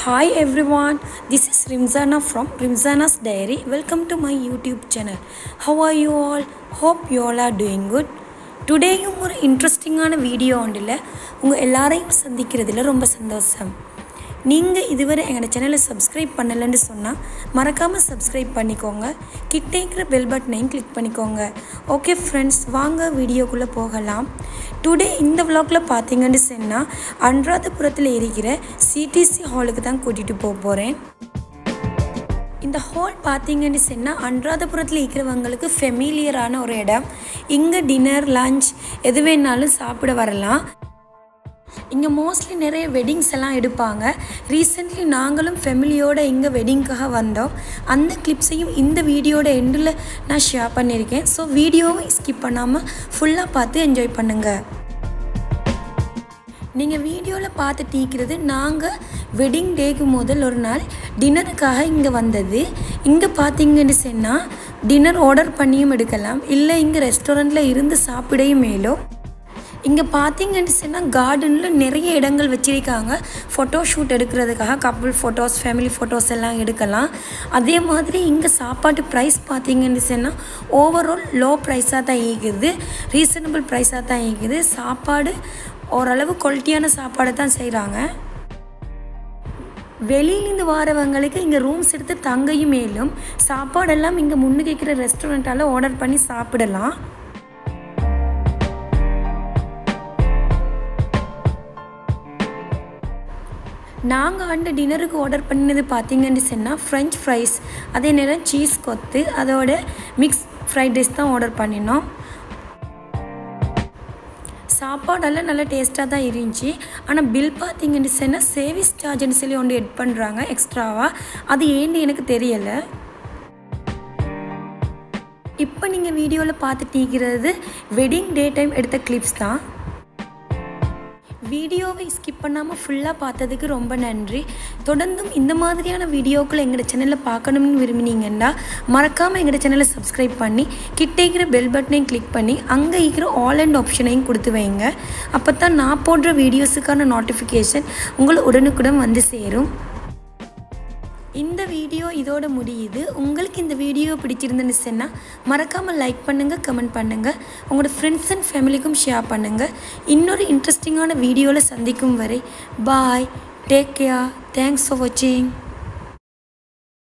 Hi everyone, this is Rimzana from Rimzana's Diary. Welcome to my YouTube channel. How are you all? Hope you all are doing good. டுடேயும் ஒரு இன்ட்ரெஸ்டிங்கான video ஒன்றில் உங்கள் எல்லாரையும் சந்திக்கிறதுல ரொம்ப சந்தோஷம் நீங்கள் இதுவரை எங்களோட சேனலை சப்ஸ்கிரைப் பண்ணலைன்னு சொன்னால் மறக்காமல் சப்ஸ்கிரைப் பண்ணிக்கோங்க கிட்டே இருக்கிற பெல் பட்டனையும் கிளிக் பண்ணிக்கோங்க ஓகே ஃப்ரெண்ட்ஸ் வாங்க வீடியோக்குள்ளே போகலாம் டுடே இந்த vlogல பார்த்தீங்கன்னு சொன்னால் அனுராதபுரத்தில் இருக்கிற சிடிசி ஹாலுக்கு தான் கூட்டிகிட்டு போக போகிறேன் இந்த ஹால் பார்த்தீங்கன்னு சொன்னால் அனுராதபுரத்தில் இருக்கிறவங்களுக்கு ஃபெமிலியரான ஒரு இடம் இங்கே டின்னர் லஞ்ச் எது வேணாலும் சாப்பிட வரலாம் இங்கே மோஸ்ட்லி நிறைய வெட்டிங்ஸ் எல்லாம் எடுப்பாங்க ரீசெண்ட்லி நாங்களும் ஃபெமிலியோட இங்கே வெட்டிங்க்காக வந்தோம் அந்த கிளிப்ஸையும் இந்த வீடியோட எண்டில் நான் ஷேர் பண்ணியிருக்கேன் ஸோ வீடியோவை ஸ்கிப் பண்ணாமல் ஃபுல்லாக பார்த்து என்ஜாய் பண்ணுங்கள் நீங்கள் வீடியோவில் பார்த்து டீக்கிறது நாங்கள் வெட்டிங் டேக்கு முதல் ஒரு நாள் டின்னருக்காக இங்கே வந்தது இங்கே பார்த்தீங்கன்னு சொன்னால் டின்னர் ஆர்டர் பண்ணியும் எடுக்கலாம் இல்லை இங்கே ரெஸ்டாரண்ட்டில் இருந்து சாப்பிடையும் மேலும் இங்கே பார்த்தீங்கன்னு சொன்னால் கார்டனில் நிறைய இடங்கள் வச்சிருக்காங்க ஃபோட்டோ ஷூட் எடுக்கிறதுக்காக கப்புள் ஃபோட்டோஸ் ஃபேமிலி ஃபோட்டோஸ் எல்லாம் எடுக்கலாம் அதே மாதிரி இங்கே சாப்பாட்டு ப்ரைஸ் பார்த்தீங்கன்னு சொன்னால் ஓவரால் லோ ப்ரைஸாக தான் இருக்குது ரீசனபிள் ப்ரைஸாக தான் இருக்குது சாப்பாடு ஓரளவு குவாலிட்டியான சாப்பாடு தான் செய்கிறாங்க வெளியிலேருந்து வரவங்களுக்கு இங்கே ரூம்ஸ் எடுத்து தங்கையும் மேலும் சாப்பாடெல்லாம் இங்கே முன்னுக்கு இருக்கிற ரெஸ்டாரண்ட்டால் ஆர்டர் பண்ணி சாப்பிடலாம் நாங்கள் அந்த டின்னருக்கு ஆர்டர் பண்ணினது பார்த்தீங்கன்னு சொன்னால் ஃப்ரெஞ்ச் ஃப்ரைஸ் அதே நேரம் சீஸ் கொத்து அதோட மிக்ஸ் ஃப்ரைட் ரைஸ் தான் ஆர்டர் பண்ணினோம் சாப்பாடெல்லாம் நல்லா டேஸ்ட்டாக தான் இருந்துச்சு ஆனால் பில் பார்த்தீங்கன்னு சொன்னால் சேவிஸ் சார்ஜ்னு சொல்லி ஒன்று எட் பண்ணுறாங்க எக்ஸ்ட்ராவாக அது ஏன்னு எனக்கு தெரியலை இப்போ நீங்கள் வீடியோவில் பார்த்துட்டீங்கிறது வெட்டிங் டே டைம் எடுத்த கிளிப்ஸ் தான் வீடியோவை ஸ்கிப் பண்ணாமல் ஃபுல்லாக பார்த்ததுக்கு ரொம்ப நன்றி தொடர்ந்தும் இந்த மாதிரியான வீடியோக்களை எங்களோட சேனலில் பார்க்கணும்னு விரும்பினீங்கன்னா மறக்காமல் எங்களோட சேனலை சப்ஸ்கிரைப் பண்ணி கிட்டே இருக்கிற பெல் பட்டனையும் கிளிக் பண்ணி அங்கே இருக்கிற ஆல் அண்ட் ஆப்ஷனையும் கொடுத்து வைங்க அப்போ தான் நான் போடுற வீடியோஸுக்கான நோட்டிஃபிகேஷன் உங்களை உடனுக்குடன் வந்து சேரும் இந்த வீடியோ இதோட முடியுது உங்களுக்கு இந்த வீடியோ பிடிச்சிருந்துன்னு சொன்னால் மறக்காமல் லைக் பண்ணுங்கள் கமெண்ட் பண்ணுங்கள் உங்களோட ஃப்ரெண்ட்ஸ் அண்ட் ஃபேமிலிக்கும் ஷேர் பண்ணுங்கள் இன்னொரு இன்ட்ரெஸ்டிங்கான வீடியோவில் சந்திக்கும் வரை bye take care thanks for வாட்சிங்